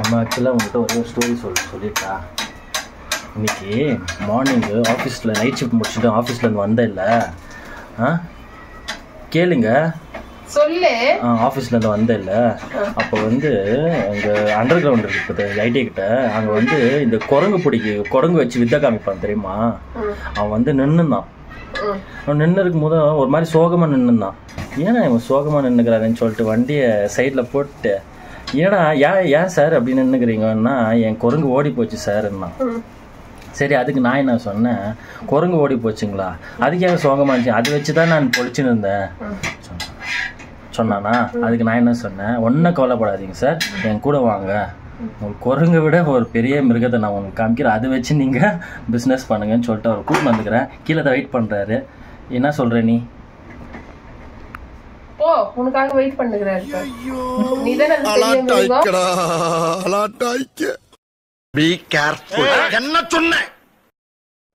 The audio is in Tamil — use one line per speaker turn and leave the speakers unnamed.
நம்ம ஆக்சுவலாக உங்கள்கிட்ட ஒரே ஒரு ஸ்டோரி சொல் சொல்லிட்டா இன்னைக்கு மார்னிங்கு ஆஃபீஸில் நைட் ஷிஃப்ட் முடிச்சுட்டு ஆஃபீஸ்லேருந்து வந்தேன் இல்லை ஆ கேளுங்க
சொல்லு
ஆஃபீஸ்லேருந்து வந்தேன் இல்லை அப்போ வந்து அங்கே அண்டர் கிரவுண்ட் இருக்குது ஐடி கிட்ட அங்கே வந்து இந்த குரங்கு பிடிக்கு குரங்கு வச்சு வித்தை காமிப்பான் தெரியுமா அவன் வந்து நின்றுந்தான்
ம்.
அவன் நின்று இருக்கும்போது ஒரு மாதிரி சோகமாக நின்றுந்தான் ஏன்னா இவன் சோகமாக நின்றுக்கிறாருன்னு சொல்லிட்டு வண்டியை சைடில் போட்டு ஏன்னா ஏன் ஏன் சார் அப்படி நின்றுக்கிறீங்கன்னா என் குரங்கு ஓடி போச்சு சார்ன்னா
ம்.
சரி அதுக்கு நான் என்ன சொன்னேன் குரங்கு ஓடி போச்சுங்களா அதுக்காக சோகமா இருந்துச்சு அதை வச்சு தான் நான் பொழிச்சுன்னு இருந்தேன் சொன்னான். சொன்னானா அதுக்கு நான் என்ன சொன்னேன் ஒன்றும் கவலைப்படாதீங்க சார் என் கூட வாங்க ஒரு குரங்கை விட ஒரு பெரிய மிருகத்தை நான் உங்களுக்கு காமிக்கிறேன் அதை வச்சு நீங்கள் பிஸ்னஸ் பண்ணுங்கன்னு சொல்லிட்டு அவர் கூட்டின்னு வந்துக்கிறேன் கீழே தான் வெயிட் பண்ணுறாரு என்ன சொல்கிற நீ
போ உனக்காக வெயிட் பண்ணுகிறாரு நீ தானே பெரிய மிருகம்
பி கேர்ஃபுல் என்ன சொன்னேன்